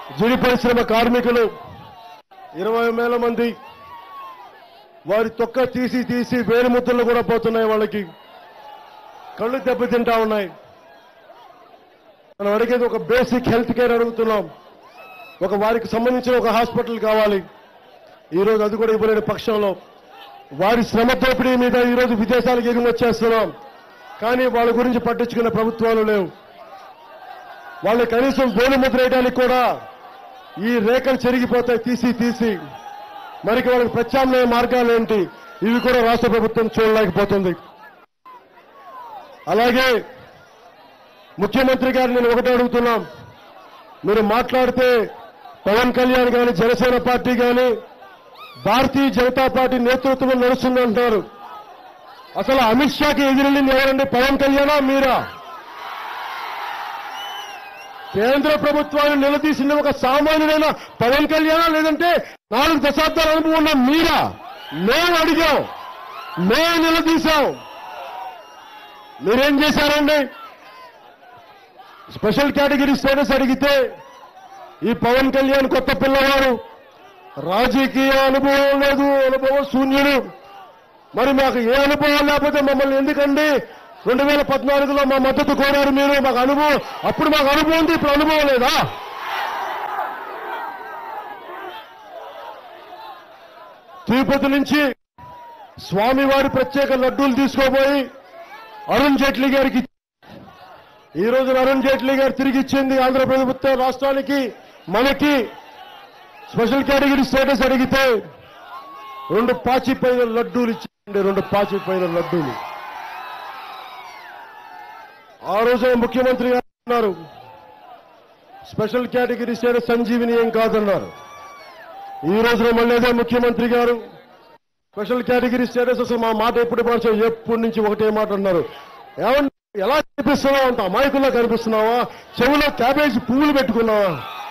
GD పరిశ్రమ కార్మికులు ఇరవై వేల మంది వారి తొక్క తీసి తీసి వేలు ముద్దలు కూడా పోతున్నాయి వాళ్ళకి కళ్ళు దెబ్బతింటా ఉన్నాయి మనం అడిగేది ఒక బేసిక్ హెల్త్ కేర్ అడుగుతున్నాం ఒక వారికి సంబంధించిన ఒక హాస్పిటల్ కావాలి ఈరోజు అది కూడా ఇవ్వలేని పక్షంలో వారి శ్రమ దోపిడీ మీద ఈరోజు విదేశాలకు ఎగుమతి వచ్చేస్తున్నాం కానీ వాళ్ళ గురించి పట్టించుకునే ప్రభుత్వాలు లేవు వాళ్ళు కనీసం గోలు ముద్ర వేయడానికి కూడా ఈ రేఖలు చెరిగిపోతాయి తీసి తీసి మరికి వాళ్ళకి ప్రత్యామ్నాయ మార్గాలు ఏంటి ఇవి కూడా రాష్ట్ర ప్రభుత్వం చూడలేకపోతుంది అలాగే ముఖ్యమంత్రి గారు నేను ఒకటే అడుగుతున్నాం మీరు మాట్లాడితే పవన్ కళ్యాణ్ గాని జనసేన పార్టీ గాని భారతీయ జనతా పార్టీ నేతృత్వం నడుస్తుంది అంటారు అసలు అమిత్ షాకి ఎదురెళ్ళింది ఎవరండి పవన్ కళ్యాణా మీరా కేంద్ర ప్రభుత్వాన్ని నిలదీసిన ఒక సామాన్యుడైన పవన్ కళ్యాణ్ లేదంటే నాలుగు దశాబ్దాల అనుభవం ఉన్న మీరా మేము అడిగాం మేము నిలదీశాం మీరేం చేశారండి స్పెషల్ కేటగిరీ స్టేటస్ అడిగితే ఈ పవన్ కళ్యాణ్ కొత్త పిల్లవాడు రాజకీయ అనుభవం లేదు అనుభవం శూన్యుడు మరి మాకు ఏ అనుభవం లేకపోతే మమ్మల్ని ఎందుకండి రెండు వేల పద్నాలుగులో మా మద్దతు కోరారు మీరు మాకు అనుభవం అప్పుడు మాకు అనుభవం ఉంది ఇప్పుడు అనుభవం లేదా తిరుపతి నుంచి స్వామివారి ప్రత్యేక లడ్డూలు తీసుకోబోయి అరుణ్ జైట్లీ గారికి ఈ రోజు అరుణ్ జైట్లీ గారు తిరిగి ఇచ్చింది ఆంధ్ర ప్రభుత్వ రాష్ట్రానికి మనకి స్పెషల్ కేటగిరీ స్టేటస్ అడిగితే రెండు పాచిపోయిన లడ్డూలు ఇచ్చింది రెండు పాచిపోయిన లడ్డూలు ఆ రోజు ముఖ్యమంత్రి గారు అన్నారు స్పెషల్ కేటగిరీ స్టేటస్ సంజీవిని ఏం కాదన్నారు ఈ రోజున మళ్ళీ అదే ముఖ్యమంత్రి గారు స్పెషల్ కేటగిరీ స్టేటస్ అసలు మా మాట ఎప్పుడు మార్చాం ఎప్పటి నుంచి ఒకటే మాట అన్నారు ఏమంటే ఎలా కనిపిస్తున్నావు అంత అమాయకుల్లో కనిపిస్తున్నావా చెవులో క్యాబేజీ పువ్వులు పెట్టుకున్నావా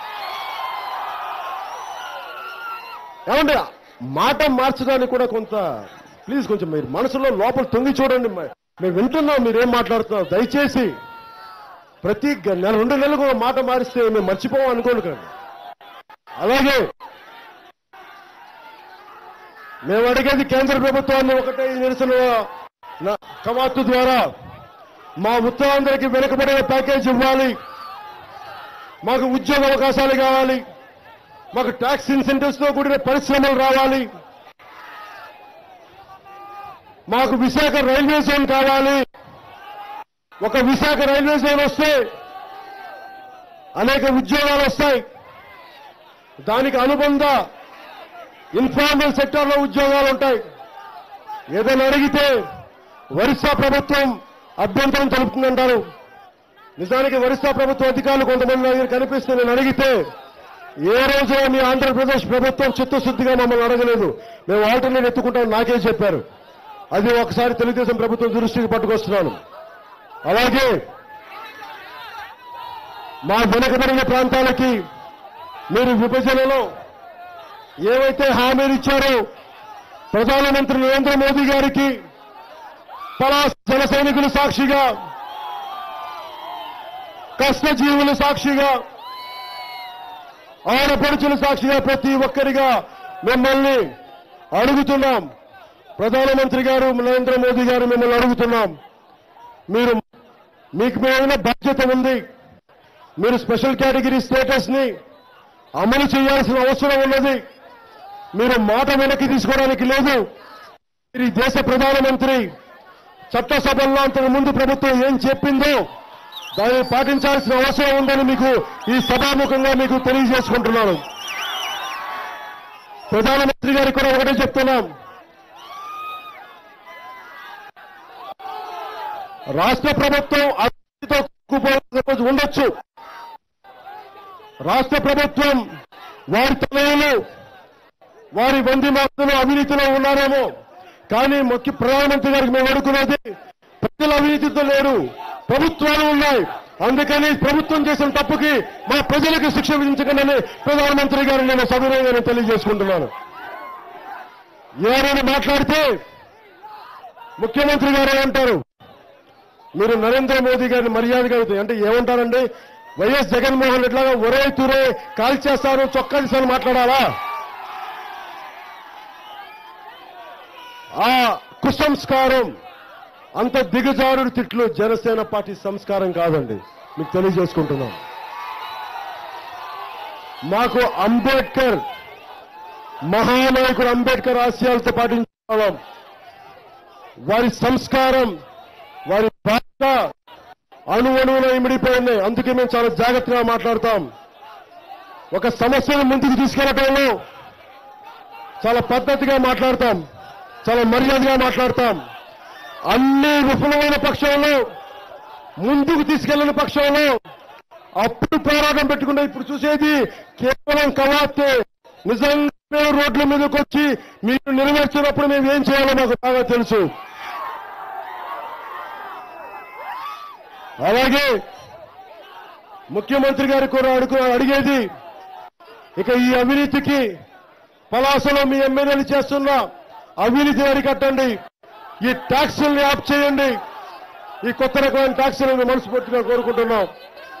ఏమంటే మాట మార్చడానికి కూడా కొంత ప్లీజ్ కొంచెం మీరు మనసులో లోపల తొంగి చూడండి మ- మేము వింటున్నాం మీరేం మాట్లాడుతున్నారు దయచేసి ప్రతి గ- నెల రెండు నెలలకు ఒక మాట మారిస్తే మేము మర్చిపోవం అనుకోండి కండి అలాగే మేము అడిగేది కేంద్ర ప్రభుత్వాన్ని ఒకటే ఈ నిరసన న- కవాతు ద్వారా మా ఉత్తరాంధ్రకి వెనుకబడిన ప్యాకేజ్ ఇవ్వాలి మాకు ఉద్యోగ అవకాశాలు కావాలి మాకు ట్యాక్స్ ఇన్సెంటివ్స్ తో కూడిన పరిశ్రమలు రావాలి మాకు విశాఖ రైల్వే జోన్ కావాలి ఒక విశాఖ రైల్వే జోన్ వస్తే అనేక ఉద్యోగాలు వస్తాయి దానికి అనుబంధ ఇన్ఫార్మల్ సెక్టార్లో ఉద్యోగాలు ఉంటాయి ఏదైనా అడిగితే ఒరిస్సా ప్రభుత్వం అభ్యంతరం తెలుపుతుందంటారు నిజానికి ఒరిస్సా ప్రభుత్వ అధికారులు కొంతమంది నా దగ్గర కనిపిస్తే నేను అడిగితే ఏ రోజు మీ ఆంధ్రప్రదేశ్ ప్రభుత్వం చిత్తశుద్ధిగా మమ్మల్ని అడగలేదు మేము ఆల్టర్నేట్ ఎత్తుకుంటాం నాకే చెప్పారు అది ఒకసారి తెలుగుదేశం ప్రభుత్వం దృష్టికి పట్టుకొస్తున్నాను అలాగే మా వెనుకబడిన ప్రాంతాలకి మీరు విభజనలో ఏవైతే హామీలు ఇచ్చారో ప్రధానమంత్రి నరేంద్ర మోదీ గారికి పలాస్ జన సైనికులు సాక్షిగా కష్టజీవుల సాక్షిగా ఆడపడుచుల సాక్షిగా ప్రతి ఒక్కరిగా మిమ్మల్ని అడుగుతున్నాం ప్రధానమంత్రి గారు నరేంద్ర మోదీ గారు మిమ్మల్ని అడుగుతున్నాం మీరు మీకు మీద బాధ్యత ఉంది మీరు స్పెషల్ కేటగిరీ స్టేటస్ ని అమలు చేయాల్సిన అవసరం ఉన్నది మీరు మాట వెనక్కి తీసుకోవడానికి లేదు మీరు ఈ దేశ ప్రధానమంత్రి చట్టసభల్లో అంతకు ముందు ప్రభుత్వం ఏం చెప్పిందో దాన్ని పాటించాల్సిన అవసరం ఉందని మీకు ఈ సభాముఖంగా మీకు తెలియజేసుకుంటున్నాను ప్రధానమంత్రి గారికి కూడా ఒకటే చెప్తున్నాం రాష్ట్ర ప్రభుత్వం అవినీతితో కూరుకుపోయిన రోజు ఉండొచ్చు రాష్ట్ర ప్రభుత్వం వారి తనయులు వారి వంది మాటలు అవినీతిలో ఉన్నారేమో కానీ ముఖ్య ప్రధానమంత్రి గారికి మేము అడుగుతున్నది ప్రజలు అవినీతితో లేరు ప్రభుత్వాలు ఉన్నాయి అందుకని ప్రభుత్వం చేసిన తప్పుకి మా ప్రజలకు శిక్ష విధించకండి ప్రధానమంత్రి గారు నేను సవినయంగా నేను తెలియజేసుకుంటున్నాను ఎవరైనా మాట్లాడితే ముఖ్యమంత్రి గారు అంటారు మీరు నరేంద్ర మోదీ గారిని మర్యాదగా అడుగుతారు అంటే ఏమంటారండి వైఎస్ జగన్మోహన్ రెడ్డి లాగా ఒరే తురే కాల్ చేస్తాను చొక్కా తీసాను మాట్లాడాలా ఆ కుసంస్కారం అంత దిగజారుడు తిట్లు జనసేన పార్టీ సంస్కారం కాదండి మీకు తెలియజేసుకుంటున్నాం మాకు అంబేద్కర్ మహానాయకుడు అంబేద్కర్ ఆశయాలతో పాటించాం వారి సంస్కారం వారి భాష అణువణువున ఇమిడిపోయింది అందుకే మేము చాలా జాగ్రత్తగా మాట్లాడతాం ఒక సమస్యను ముందుకు తీసుకెళ్లటంలో చాలా పద్ధతిగా మాట్లాడతాం చాలా మర్యాదగా మాట్లాడతాం అన్ని విఫలమైన పక్షంలో ముందుకు తీసుకెళ్లిన పక్షంలో అప్పుడు పోరాటం పెట్టుకున్న ఇప్పుడు చూసేది కేవలం కవాతే నిజంగా మేము రోడ్ల మీదకి వచ్చి మీరు నెరవేర్చినప్పుడు మేము ఏం చేయాలో మాకు బాగా తెలుసు అలాగే ముఖ్యమంత్రి గారు కూడా అడుగు అడిగేది ఇక ఈ అవినీతికి పలాసలో మీ ఎమ్మెల్యేలు చేస్తున్న అవినీతిని అరికట్టండి ఈ ట్యాక్సుల్ని ఆప్ చేయండి ఈ కొత్త రకమైన ట్యాక్సులను మనస్ఫూర్తిగా కోరుకుంటున్నాం